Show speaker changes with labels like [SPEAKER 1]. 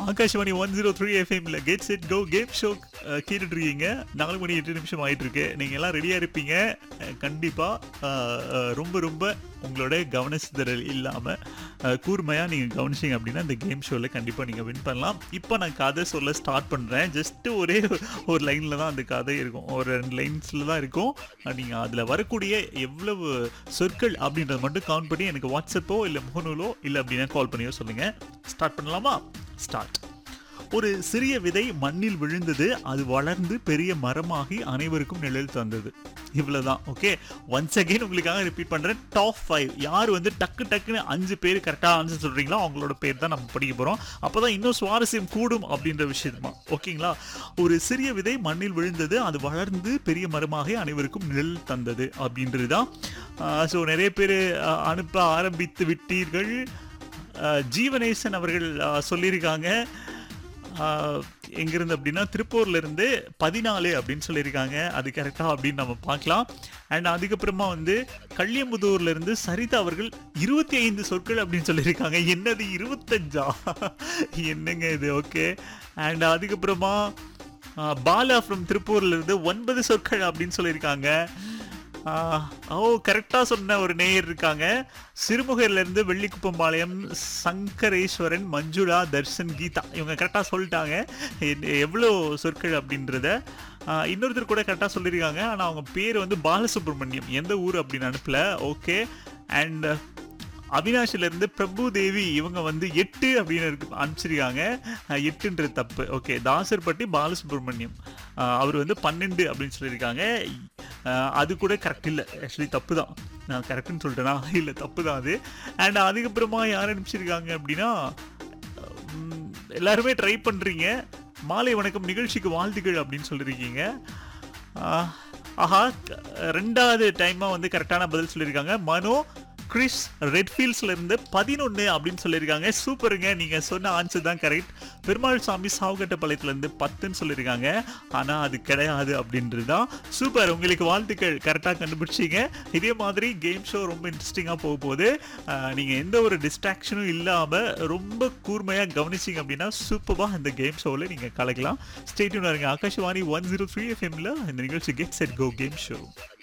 [SPEAKER 1] Akashvani one zero three எஃப்எம்ல get set go game show கேட்டுட்டு இருக்கீங்க நாலு மணி எட்டு நிமிஷம் ஆயிட்டு இருக்கு நீங்க எல்லாம் ரெடியா இருப்பீங்க அஹ், கண்டிப்பா அஹ், அஹ், ரொம்ப ரொம்ப உங்களோட கவனச்சிதறல் இல்லாம அஹ், கூர்மையா நீங்க கவனிச்சீங்க அப்படின்னா இந்த கேம் ஷோல கண்டிப்பா நீங்க வின் பண்ணலாம் இப்போ நான் கதை சொல்ல ஸ்டார்ட் பண்றேன் ஜஸ்ட் ஒரே ஒரு லைன்ல தான் அந்த கதை இருக்கும் ஒரு ரெண்டு லைன்ஸ்ல தான் இருக்கும் அஹ், நீங்க அதுல வரக்கூடிய எவ்வளவு சொற்கள் அப்படின்றத மட்டும் கவுண்ட் பண்ணி எனக்கு வாட்ஸ்அப்போ இல்ல முகநூலோ இல்ல அப்படின்னா கால் பண்ணியோ சொல்லுங்க ஸ்டார்ட் பண்ணலாமா ஸ்டார்ட் ஒரு சிறிய விதை மண்ணில் விழுந்தது அது வளர்ந்து பெரிய மரமாகி அனைவருக்கும் நிழல் தந்தது இவ்வளவுதான் ஓகே ஒன்ஸ் அகைன் உங்களுக்காக ரிப்பீட் பண்றேன் டாப் ஃபைவ் யார் வந்து டக்கு டக்குன்னு அஞ்சு பேர் கரெக்டாக ஆன்சர் சொல்றீங்களோ அவங்களோட பேர் தான் நம்ம படிக்க போறோம் அப்பதான் இன்னும் சுவாரஸ்யம் கூடும் அப்படின்ற விஷயமா ஓகேங்களா ஒரு சிறிய விதை மண்ணில் விழுந்தது அது வளர்ந்து பெரிய மரமாகி அனைவருக்கும் நிழல் தந்தது அப்படின்றது தான் ஸோ நிறைய பேர் அனுப்ப ஆரம்பித்து விட்டீர்கள் அஹ், ஜீவனேசன் அவர்கள் அஹ், சொல்லியிருக்காங்க ஆஹ் எங்கிருந்து அப்படின்னா திருப்பூர்ல இருந்து பதினாலு அப்படின்னு சொல்லியிருக்காங்க அது கரெக்டா அப்படின்னு நம்ம பார்க்கலாம் அண்ட் அதுக்கப்புறமா வந்து கள்ளியம்புதூர்ல இருந்து சரிதா அவர்கள் இருபத்தி ஐந்து சொற்கள் அப்படின்னு சொல்லியிருக்காங்க என்னது இருபத்தஞ்சா என்னங்க இது ஓகே அண்ட் அதுக்கப்புறமா ஆஹ் பாலா ஃப்ரம் திருப்பூர்ல இருந்து ஒன்பது சொற்கள் அப்படின்னு சொல்லியிருக்காங்க ஆஹ், ஓ கரெக்டா சொன்ன ஒரு நேயர் இருக்காங்க சிறுமுகையில இருந்து வெள்ளிக்குப்பம்பாளையம் சங்கரேஸ்வரன் மஞ்சுளா தர்ஷன் கீதா இவங்க கரெக்டா சொல்லிட்டாங்க எ- எவ்வளோ சொற்கள் அப்படின்றத ஆஹ், இன்னொருத்தர் கூட கரெக்டா சொல்லியிருக்காங்க ஆனா அவங்க பேர் வந்து பாலசுப்ரமணியம் எந்த ஊர் அப்படின்னு அனுப்பல ஓகே அண்ட் அவினாஷில இருந்து பிரபு தேவி இவங்க வந்து எட்டு அப்படின்னு இருக்கு அனுப்பிச்சிருக்காங்க அஹ் எட்டுன்றது தப்பு ஓகே தாசர்பட்டி பாலசுப்ரமணியம் அஹ் அவர் வந்து பன்னெண்டு அப்படின்னு சொல்லியிருக்காங்க அஹ் அது கூட கரெக்ட் இல்லை ஆக்சுவலி தப்பு தான் நான் கரெக்டுன்னு சொல்லிட்டேனா இல்லை தப்பு தான் அது அண்ட் அதுக்கப்புறமா யார் அனுப்பிச்சிருக்காங்க அப்படின்னா உம், எல்லாருமே ட்ரை பண்ணுறீங்க மாலை வணக்கம் நிகழ்ச்சிக்கு வாழ்த்துக்கள் அப்படின்னு சொல்லியிருக்கீங்க ஆஹ், ஆஹா க- ரெண்டாவது டைமா வந்து கரெக்டான பதில் சொல்லியிருக்காங்க மனோ கிறிஸ் ரெட்ஃபீல்ட்ஸ்ல இருந்து பதினொன்று அப்படின்னு சொல்லியிருக்காங்க சூப்பருங்க நீங்க சொன்ன ஆன்சர் தான் கரெக்ட் பெருமாள் சாமி சாவுகட்டப்பாளையத்துல இருந்து பத்துன்னு சொல்லியிருக்காங்க ஆனா அது கிடையாது அப்படின்றது தான் சூப்பர் உங்களுக்கு வாழ்த்துக்கள் கரெக்டாக கண்டுபிடிச்சிங்க இதே மாதிரி கேம் ஷோ ரொம்ப இன்ட்ரெஸ்டிங்காக போக போகுது ஆஹ், நீங்க எந்த ஒரு டிஸ்ட்ராக்ஷனும் இல்லாம ரொம்ப கூர்மையா கவனிச்சிங்க அப்படின்னா சூப்பராக இந்த கேம் ஷோவில் நீங்க கலக்கலாம் ஸ்டேட்யூன் இருங்க ஆகாஷவாணி ஒன் ஜீரோ த்ரீ எஃப்எம்ல இந்த நிகழ்ச்சி get set go game show